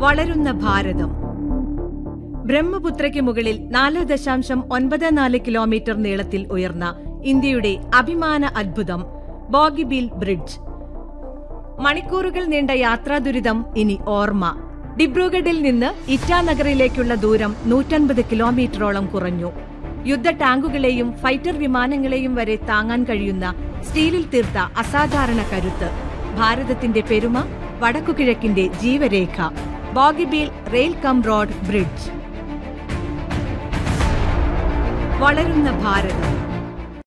വളരുന്ന ഭാരതം ബ്രഹ്മപുത്രയ്ക്ക് മുകളിൽ നാല് ദശാംശം ഒൻപത് നാല് കിലോമീറ്റർ നീളത്തിൽ ഉയർന്ന ഇന്ത്യയുടെ അഭിമാന അത്ഭുതം ബോഗിബീൽ ബ്രിഡ്ജ് മണിക്കൂറുകൾ നീണ്ട യാത്രാ ദുരിതം ഇനി ഓർമ്മ ഡിബ്രുഗഡിൽ നിന്ന് ഇറ്റാനഗറിലേക്കുള്ള ദൂരം നൂറ്റൻപത് കിലോമീറ്ററോളം കുറഞ്ഞു യുദ്ധ ടാങ്കുകളെയും ഫൈറ്റർ വിമാനങ്ങളെയും വരെ താങ്ങാൻ കഴിയുന്ന സ്റ്റീലിൽ തീർത്ത അസാധാരണ കരുത്ത് ഭാരതത്തിന്റെ പെരുമ വടക്കുകിഴക്കിന്റെ ജീവരേഖ Bogibeel rail cum road bridge വളരുന്ന ഭാരതം